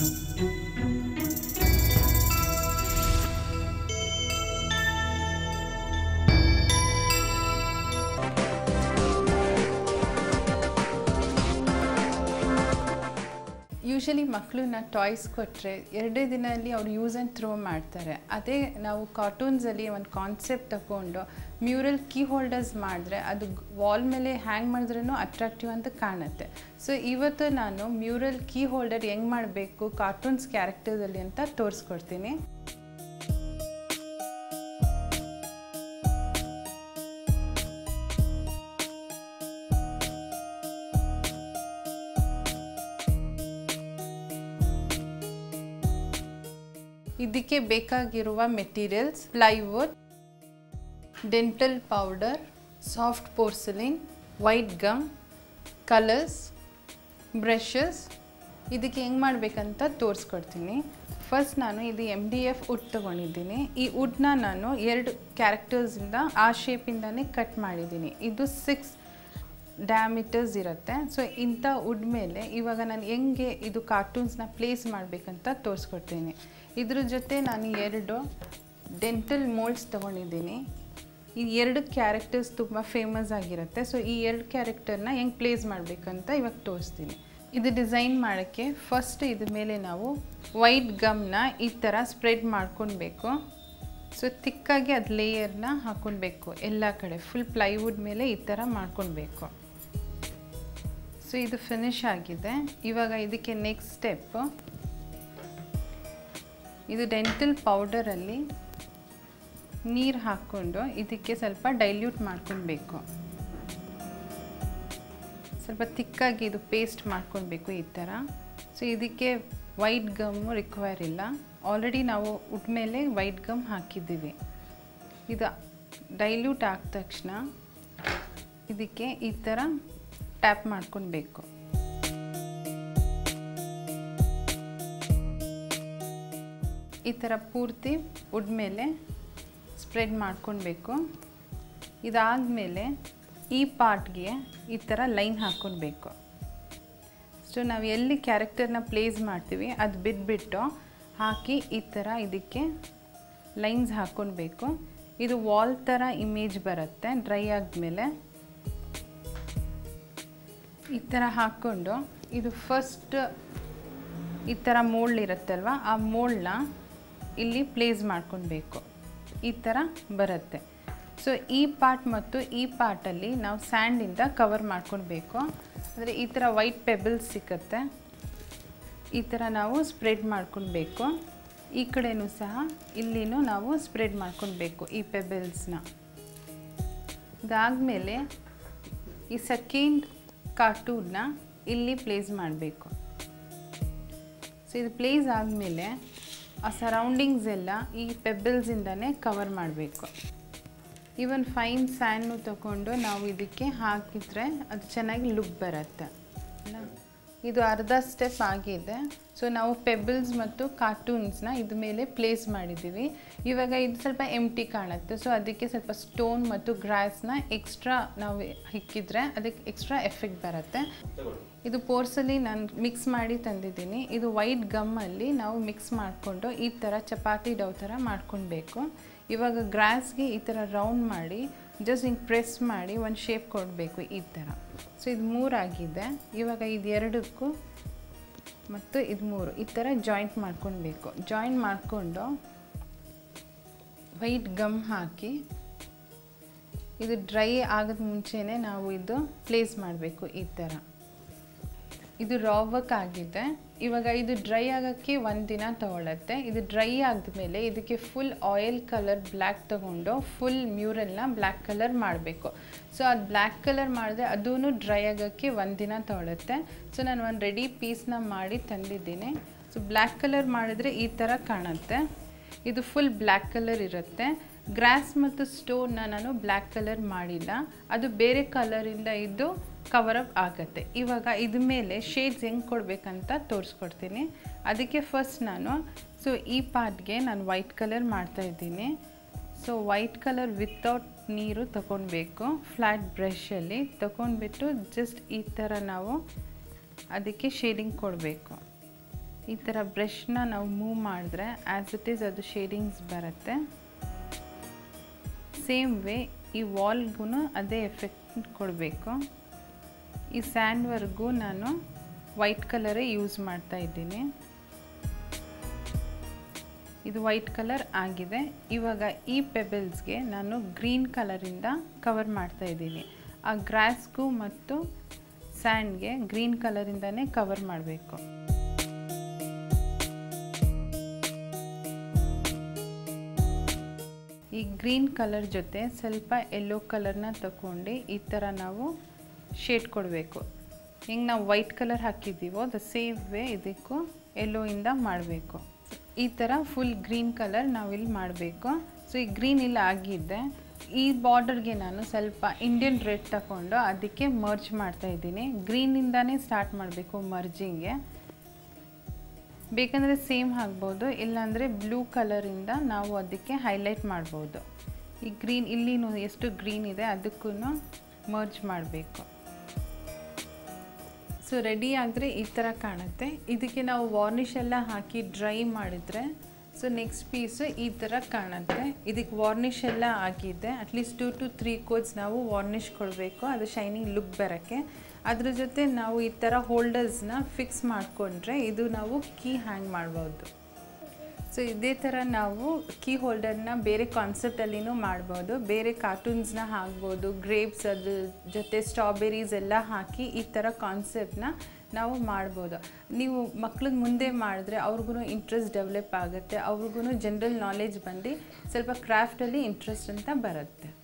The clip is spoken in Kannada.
ಯೂಶಲಿ ಮಕ್ಕಳನ್ನ ಟಾಯ್ಸ್ ಕೊಟ್ಟರೆ ಎರಡೇ ದಿನದಲ್ಲಿ ಅವ್ರು ಯೂಸ್ ಆ್ಯಂಡ್ ಥ್ರೋ ಮಾಡ್ತಾರೆ ಅದೇ ನಾವು ಕಾರ್ಟೂನ್ಸಲ್ಲಿ ಒಂದು ಕಾನ್ಸೆಪ್ಟ್ ತಗೊಂಡು ಮ್ಯೂರಲ್ ಕೀ ಹೋಲ್ಡರ್ಸ್ ಮಾಡಿದ್ರೆ ಅದು ವಾಲ್ ಮೇಲೆ ಹ್ಯಾಂಗ್ ಮಾಡಿದ್ರೂ ಅಟ್ರಾಕ್ಟಿವ್ ಅಂತ ಕಾಣುತ್ತೆ ಸೊ ಇವತ್ತು ನಾನು ಮ್ಯೂರಲ್ ಕೀ ಹೋಲ್ಡರ್ ಹೆಂಗೆ ಮಾಡಬೇಕು ಕಾರ್ಟೂನ್ಸ್ ಕ್ಯಾರೆಕ್ಟರ್ದಲ್ಲಿ ಅಂತ ತೋರಿಸ್ಕೊಡ್ತೀನಿ ಇದಕ್ಕೆ ಬೇಕಾಗಿರುವ materials plywood dental powder soft porcelain white gum colours brushes ಇದಕ್ಕೆ ಹೆಂಗೆ ಮಾಡಬೇಕಂತ ತೋರಿಸ್ಕೊಡ್ತೀನಿ ಫಸ್ಟ್ ನಾನು ಇದು ಎಮ್ ಡಿ ಎಫ್ ವುಡ್ ತೊಗೊಂಡಿದ್ದೀನಿ ಈ ವುಡ್ನ ನಾನು ಎರಡು ಕ್ಯಾರೆಕ್ಟರ್ಸಿಂದ ಆ ಶೇಪಿಂದನೇ ಕಟ್ ಮಾಡಿದ್ದೀನಿ ಇದು ಸಿಕ್ಸ್ ಡ್ಯಾಮೀಟರ್ಸ್ ಇರುತ್ತೆ ಸೊ ಇಂಥ ವುಡ್ ಮೇಲೆ ಇವಾಗ ನಾನು ಹೆಂಗೆ ಇದು ಕಾರ್ಟೂನ್ಸ್ನ ಪ್ಲೇಸ್ ಮಾಡಬೇಕಂತ ತೋರಿಸ್ಕೊಡ್ತೀನಿ ಇದ್ರ ಜೊತೆ ನಾನು ಎರಡು ಡೆಂಟಲ್ ಮೋಲ್ಡ್ಸ್ ತೊಗೊಂಡಿದ್ದೀನಿ ಈ ಎರಡು ಕ್ಯಾರೆಕ್ಟರ್ಸ್ ತುಂಬ ಫೇಮಸ್ ಆಗಿರುತ್ತೆ ಸೊ ಈ ಎರಡು ಕ್ಯಾರೆಕ್ಟರ್ನ ಹೆಂಗೆ ಪ್ಲೇಸ್ ಮಾಡಬೇಕಂತ ಇವಾಗ ತೋರಿಸ್ತೀನಿ ಇದು ಡಿಸೈನ್ ಮಾಡೋಕ್ಕೆ ಫಸ್ಟ್ ಇದ್ರ ಮೇಲೆ ನಾವು ವೈಟ್ ಗಮ್ನ ಈ ಥರ ಸ್ಪ್ರೆಡ್ ಮಾಡ್ಕೊಳ್ಬೇಕು ಸೊ ತಿಕ್ಕಾಗಿ ಅದು ಲೇಯರ್ನ ಹಾಕ್ಕೊಳ್ಬೇಕು ಎಲ್ಲ ಕಡೆ ಫುಲ್ ಪ್ಲೈವುಡ್ ಮೇಲೆ ಈ ಥರ ಮಾಡ್ಕೊಳ್ಬೇಕು ಸೊ ಇದು ಫಿನಿಶ್ ಆಗಿದೆ ಇವಾಗ ಇದಕ್ಕೆ ನೆಕ್ಸ್ಟ್ ಸ್ಟೆಪ್ ಇದು ಡೆಂಟಲ್ ಪೌಡರಲ್ಲಿ ನೀರು ಹಾಕ್ಕೊಂಡು ಇದಕ್ಕೆ ಸ್ವಲ್ಪ ಡೈಲ್ಯೂಟ್ ಮಾಡ್ಕೊಳ್ಬೇಕು ಸ್ವಲ್ಪ ತಿಕ್ಕಾಗಿ ಇದು ಪೇಸ್ಟ್ ಮಾಡ್ಕೊಳ್ಬೇಕು ಈ ಥರ ಸೊ ಇದಕ್ಕೆ ವೈಟ್ ಗಮ್ಮು ರಿಕ್ವೈರ್ ಇಲ್ಲ ಆಲ್ರೆಡಿ ನಾವು ಉಟ್ಮೇಲೆ ವೈಟ್ ಗಮ್ ಹಾಕಿದ್ದೀವಿ ಇದು ಡೈಲ್ಯೂಟ್ ಆದ ತಕ್ಷಣ ಇದಕ್ಕೆ ಈ ಥರ ಟ್ಯಾಪ್ ಮಾಡ್ಕೊಳ್ಬೇಕು ಈ ಥರ ಪೂರ್ತಿ ವುಡ್ ಮೇಲೆ ಸ್ಪ್ರೆಡ್ ಮಾಡ್ಕೊಳ್ಬೇಕು ಇದಾದಮೇಲೆ ಈ ಪಾರ್ಟ್ಗೆ ಈ ಥರ ಲೈನ್ ಹಾಕ್ಕೊಳ್ಬೇಕು ಸೊ ನಾವು ಎಲ್ಲಿ ಕ್ಯಾರೆಕ್ಟರ್ನ ಪ್ಲೇಸ್ ಮಾಡ್ತೀವಿ ಅದು ಬಿಟ್ಬಿಟ್ಟು ಹಾಕಿ ಈ ಥರ ಇದಕ್ಕೆ ಲೈನ್ಸ್ ಹಾಕ್ಕೊಳ್ಬೇಕು ಇದು ವಾಲ್ ಥರ ಇಮೇಜ್ ಬರುತ್ತೆ ಡ್ರೈ ಆದಮೇಲೆ ಈ ಥರ ಹಾಕ್ಕೊಂಡು ಇದು ಫಸ್ಟ್ ಈ ಥರ ಮೋಲ್ಡ್ ಇರುತ್ತಲ್ವ ಆ ಮೋಲ್ಡ್ನ ಇಲ್ಲಿ ಪ್ಲೇಸ್ ಮಾಡ್ಕೊಳ್ಬೇಕು ಈ ಥರ ಬರುತ್ತೆ ಸೊ ಈ ಪಾರ್ಟ್ ಮತ್ತು ಈ ಪಾರ್ಟಲ್ಲಿ ನಾವು ಸ್ಯಾಂಡಿಂದ ಕವರ್ ಮಾಡ್ಕೊಳ್ಬೇಕು ಅಂದರೆ ಈ ಥರ ವೈಟ್ ಪೆಬಲ್ಸ್ ಸಿಕ್ಕತ್ತೆ ಈ ಥರ ನಾವು ಸ್ಪ್ರೆಡ್ ಮಾಡ್ಕೊಳ್ಬೇಕು ಈ ಕಡೆನೂ ಸಹ ಇಲ್ಲಿನೂ ನಾವು ಸ್ಪ್ರೆಡ್ ಮಾಡ್ಕೊಳ್ಬೇಕು ಈ ಪೆಬಲ್ಸ್ನ ಇದಾದಮೇಲೆ ಈ ಸೆಕೆಂಡ್ ಕಾರ್ಟೂನ್ನ ಇಲ್ಲಿ ಪ್ಲೇಸ್ ಮಾಡಬೇಕು ಸೊ ಇದು ಪ್ಲೇಸ್ ಆದಮೇಲೆ ಆ ಸರೌಂಡಿಂಗ್ಸ್ ಎಲ್ಲ ಈ ಪೆಬಲ್ಸಿಂದನೇ ಕವರ್ ಮಾಡಬೇಕು ಈವನ್ ಫೈನ್ ಸ್ಯಾಂಡ್ನು ತಗೊಂಡು ನಾವು ಇದಕ್ಕೆ ಹಾಕಿದರೆ ಅದು ಚೆನ್ನಾಗಿ ಲುಕ್ ಬರುತ್ತೆ ಅಲ್ಲ ಇದು ಅರ್ಧ ಸ್ಟೆಪ್ ಆಗಿದೆ ಸೊ ನಾವು ಪೆಬಲ್ಸ್ ಮತ್ತು ಕಾರ್ಟೂನ್ಸ್ನ ಇದ ಮೇಲೆ ಪ್ಲೇಸ್ ಮಾಡಿದ್ದೀವಿ ಇವಾಗ ಇದು ಸ್ವಲ್ಪ ಎಂಟಿ ಕಾಣುತ್ತೆ ಸೊ ಅದಕ್ಕೆ ಸ್ವಲ್ಪ ಸ್ಟೋನ್ ಮತ್ತು ಗ್ರಾಸ್ನ ಎಕ್ಸ್ಟ್ರಾ ನಾವು ಹಿಕ್ಕಿದ್ರೆ ಅದಕ್ಕೆ ಎಕ್ಸ್ಟ್ರಾ ಎಫೆಕ್ಟ್ ಬರುತ್ತೆ ಇದು ಪೋರ್ಸಲಿ ನಾನು ಮಿಕ್ಸ್ ಮಾಡಿ ತಂದಿದ್ದೀನಿ ಇದು ವೈಟ್ ಗಮ್ಮಲ್ಲಿ ನಾವು ಮಿಕ್ಸ್ ಮಾಡಿಕೊಂಡು ಈ ಥರ ಚಪಾತಿ ಡವ್ ಥರ ಮಾಡ್ಕೊಳ್ಬೇಕು ಇವಾಗ ಗ್ರಾಸ್ಗೆ ಈ ಥರ ರೌಂಡ್ ಮಾಡಿ ಜಸ್ಟ್ ಹಿಂಗೆ ಪ್ರೆಸ್ ಮಾಡಿ ಒಂದು ಶೇಪ್ ಕೊಡಬೇಕು ಈ ಥರ ಸೊ ಇದು ಮೂರಾಗಿದೆ ಇವಾಗ ಇದು ಎರಡಕ್ಕೂ ಮತ್ತು ಇದು ಮೂರು ಈ ಥರ ಜಾಯಿಂಟ್ ಮಾಡ್ಕೊಳ್ಬೇಕು ಜಾಯಿಂಟ್ ಮಾಡಿಕೊಂಡು ವೈಟ್ ಗಮ್ ಹಾಕಿ ಇದು ಡ್ರೈ ಆಗೋದ ಮುಂಚೆನೇ ನಾವು ಇದು ಪ್ಲೇಸ್ ಮಾಡಬೇಕು ಈ ಥರ ಇದು ರಾವಕ್ ಆಗಿದೆ ಇವಾಗ ಇದು ಡ್ರೈ ಆಗೋಕ್ಕೆ ಒಂದು ದಿನ ತಗೊಳತ್ತೆ ಇದು ಡ್ರೈ ಆದಮೇಲೆ ಇದಕ್ಕೆ ಫುಲ್ ಆಯಿಲ್ ಕಲರ್ ಬ್ಲ್ಯಾಕ್ ತಗೊಂಡು ಫುಲ್ ಮ್ಯೂರಲ್ನ ಬ್ಲ್ಯಾಕ್ ಕಲರ್ ಮಾಡಬೇಕು ಸೊ ಅದು ಬ್ಲ್ಯಾಕ್ ಕಲರ್ ಮಾಡಿದ್ರೆ ಅದೂ ಡ್ರೈ ಆಗೋಕ್ಕೆ ಒಂದು ದಿನ ತಗೊಳುತ್ತೆ ಸೊ ನಾನು ಒಂದು ರೆಡಿ ಪೀಸ್ನ ಮಾಡಿ ತಂದಿದ್ದೀನಿ ಸೊ ಬ್ಲ್ಯಾಕ್ ಕಲರ್ ಮಾಡಿದ್ರೆ ಈ ಥರ ಕಾಣುತ್ತೆ ಇದು ಫುಲ್ ಬ್ಲ್ಯಾಕ್ ಕಲರ್ ಇರುತ್ತೆ ಗ್ರಾಸ್ ಮತ್ತು ಸ್ಟೋನ್ನ ನಾನು ಬ್ಲ್ಯಾಕ್ ಕಲರ್ ಮಾಡಿಲ್ಲ ಅದು ಬೇರೆ ಕಲರಿಂದ ಇದ್ದು ಕವರ್ ಅಪ್ ಆಗುತ್ತೆ ಇವಾಗ ಇದ ಮೇಲೆ ಶೇಡ್ಸ್ ಹೆಂಗೆ ಕೊಡಬೇಕಂತ ತೋರಿಸ್ಕೊಡ್ತೀನಿ ಅದಕ್ಕೆ ಫಸ್ಟ್ ನಾನು ಸೊ ಈ ಪಾರ್ಟ್ಗೆ ನಾನು ವೈಟ್ ಕಲರ್ ಮಾಡ್ತಾ ಇದ್ದೀನಿ ಸೊ ವೈಟ್ ಕಲರ್ ವಿತೌಟ್ ನೀರು ತಗೊಳ್ಬೇಕು ಫ್ಲ್ಯಾಟ್ ಬ್ರಷಲ್ಲಿ ತಗೊಂಡ್ಬಿಟ್ಟು ಜಸ್ಟ್ ಈ ಥರ ನಾವು ಅದಕ್ಕೆ ಶೇಡಿಂಗ್ ಕೊಡಬೇಕು ಈ ಥರ ಬ್ರಷ್ನ ನಾವು ಮೂವ್ ಮಾಡಿದ್ರೆ ಆ್ಯಸ್ ಇಟ್ ಈಸ್ ಅದು ಶೇಡಿಂಗ್ಸ್ ಬರುತ್ತೆ ಸೇಮ್ ವೇ ಈ ವಾಲ್ಗೂ ಅದೇ ಎಫೆಕ್ಟ್ ಕೊಡಬೇಕು ಈ ಸ್ಯಾಂಡ್ವರ್ಗೂ ನಾನು ವೈಟ್ ಕಲರೇ ಯೂಸ್ ಮಾಡ್ತಾ ಇದ್ದೀನಿ ಇದು ವೈಟ್ ಕಲರ್ ಆಗಿದೆ ಇವಾಗ ಈ ಪೆಬಲ್ಸ್ಗೆ ನಾನು ಗ್ರೀನ್ ಕಲರಿಂದ ಕವರ್ ಮಾಡ್ತಾ ಇದ್ದೀನಿ ಆ ಗ್ರಾಸ್ಗೂ ಮತ್ತು ಸ್ಯಾಂಡ್ಗೆ ಗ್ರೀನ್ ಕಲರಿಂದನೇ ಕವರ್ ಮಾಡಬೇಕು ಈ ಗ್ರೀನ್ ಕಲರ್ ಜೊತೆ ಸ್ವಲ್ಪ ಯೆಲ್ಲೋ ಕಲರ್ನ ತಗೊಂಡು ಈ ಥರ ನಾವು ಶೇಡ್ ಕೊಡಬೇಕು ಹಿಂಗೆ ನಾವು ವೈಟ್ ಕಲರ್ ಹಾಕಿದ್ದೀವೋ ದ ಸೇಮ್ ವೇ ಇದಕ್ಕೂ ಯೆಲ್ಲೋಯಿಂದ ಮಾಡಬೇಕು ಈ ಥರ ಫುಲ್ ಗ್ರೀನ್ ಕಲರ್ ನಾವಿಲ್ಲಿ ಮಾಡಬೇಕು ಸೊ ಈ ಗ್ರೀನ್ ಇಲ್ಲ ಆಗಿದ್ದೆ ಈ ಬಾರ್ಡರ್ಗೆ ನಾನು ಸ್ವಲ್ಪ ಇಂಡಿಯನ್ ರೆಡ್ ತಗೊಂಡು ಅದಕ್ಕೆ ಮರ್ಜ್ ಮಾಡ್ತಾ ಇದ್ದೀನಿ ಗ್ರೀನಿಂದಾನೇ ಸ್ಟಾರ್ಟ್ ಮಾಡಬೇಕು ಮರ್ಜಿಂಗ್ಗೆ ಬೇಕಂದರೆ ಸೇಮ್ ಹಾಕ್ಬೋದು ಇಲ್ಲಾಂದರೆ ಬ್ಲೂ ಕಲರಿಂದ ನಾವು ಅದಕ್ಕೆ ಹೈಲೈಟ್ ಮಾಡ್ಬೋದು ಈ ಗ್ರೀನ್ ಇಲ್ಲಿ ಎಷ್ಟು ಗ್ರೀನ್ ಇದೆ ಅದಕ್ಕೂ ಮರ್ಜ್ ಮಾಡಬೇಕು ಸೊ ರೆಡಿ ಆದರೆ ಈ ಥರ ಕಾಣುತ್ತೆ ಇದಕ್ಕೆ ನಾವು ವಾರ್ನಿಷ್ ಎಲ್ಲ ಹಾಕಿ ಡ್ರೈ ಮಾಡಿದರೆ ಸೊ ನೆಕ್ಸ್ಟ್ ಪೀಸು ಈ ಥರ ಕಾಣುತ್ತೆ ಇದಕ್ಕೆ ವಾರ್ನಿಷ್ ಎಲ್ಲ ಆಗಿದೆ at least two to three coats ನಾವು ವಾರ್ನಿಷ್ ಕೊಡಬೇಕು ಅದು ಶೈನಿಂಗ್ ಲುಕ್ ಬರೋಕ್ಕೆ ಅದ್ರ ಜೊತೆ ನಾವು ಈ ಥರ ಹೋಲ್ಡರ್ಸ್ನ ಫಿಕ್ಸ್ ಮಾಡಿಕೊಂಡ್ರೆ ಇದು ನಾವು ಕೀ ಹ್ಯಾಂಗ್ ಮಾಡ್ಬೋದು ಸೊ ಇದೇ ಥರ ನಾವು ಕೀ ಹೋಲ್ಡರ್ನ ಬೇರೆ ಕಾನ್ಸೆಪ್ಟಲ್ಲಿನೂ ಮಾಡ್ಬೋದು ಬೇರೆ ಕಾರ್ಟೂನ್ಸ್ನ ಹಾಕ್ಬೋದು ಗ್ರೇಪ್ಸ್ ಅದ್ರ ಜೊತೆ ಸ್ಟ್ರಾಬೆರೀಸ್ ಎಲ್ಲ ಹಾಕಿ ಈ ಥರ ಕಾನ್ಸೆಪ್ಟನ್ನ ನಾವು ಮಾಡ್ಬೋದು ನೀವು ಮಕ್ಳಿಗೆ ಮುಂದೆ ಮಾಡಿದ್ರೆ ಅವ್ರಿಗೂ ಇಂಟ್ರೆಸ್ಟ್ ಡೆವಲಪ್ ಆಗುತ್ತೆ ಅವ್ರಿಗೂ ಜನರಲ್ ನಾಲೆಜ್ ಬಂದು ಸ್ವಲ್ಪ ಕ್ರಾಫ್ಟಲ್ಲಿ ಇಂಟ್ರೆಸ್ಟ್ ಅಂತ ಬರುತ್ತೆ